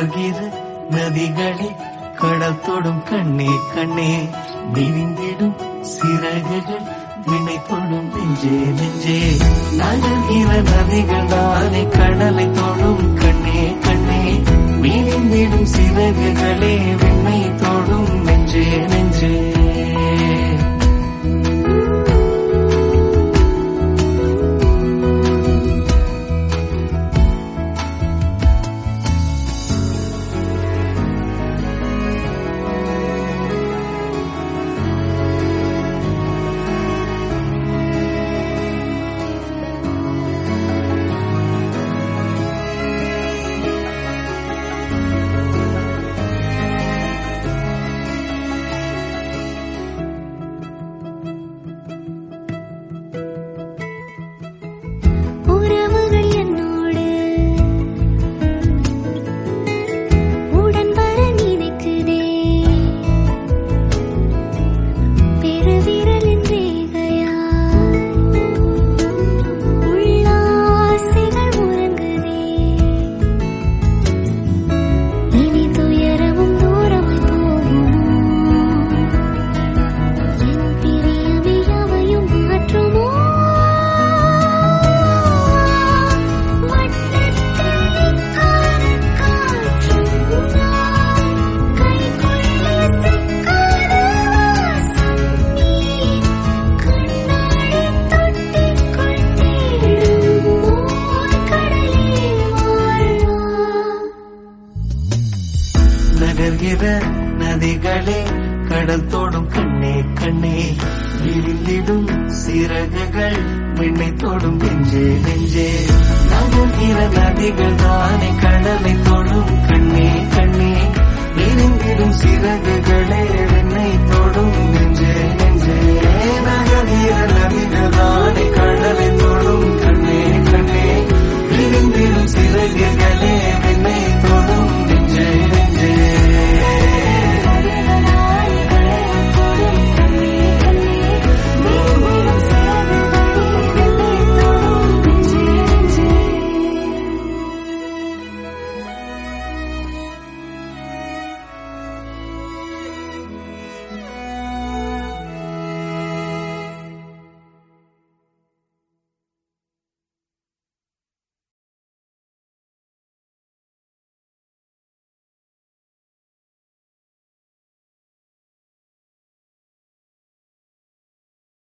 நகர்கிற நதிகளே கடல் தொடும் கண்ணே கண்ணே விரிந்திடும் சிறகுகள் வினை தொடும் நெஞ்சே நெஞ்சே நகர்கிற நதிகள் தானே கடலை தொடும் கண்ணே கண்ணே விரிந்திடும் சிறகுகளே விண்ணை தொடும் நெஞ்சே நெஞ்சே உறவுகள் என்னோடு உடன் வர நினைக்குதே பெருவிரலின் ரேகையாய் உள்ளாசைகள் உறங்குதே இனி துயரமும் தூரமாய் போகுமோ என் பிரியமே அவையும் மாற்றுமோ வட்டத்தில் காரக் காற்றும் நான் கைக்குள்ளே சிக்காத வாசம் நீ கண்ணாடி தொட்டிக்குள் தேடும் ஓர் கடலே வாழ்வா நகர்கிற நதிகளே கடல் தோடும் கண்ணே கண்ணே விரிந்திடும் சிறகுகள் விண்ணை தோடும் நெஞ்சே நெஞ்சே நகர்கிற நதிகள் தானே கடலை தொடும் கண்ணே கண்ணே விரிந்திடும் சிறகுகளே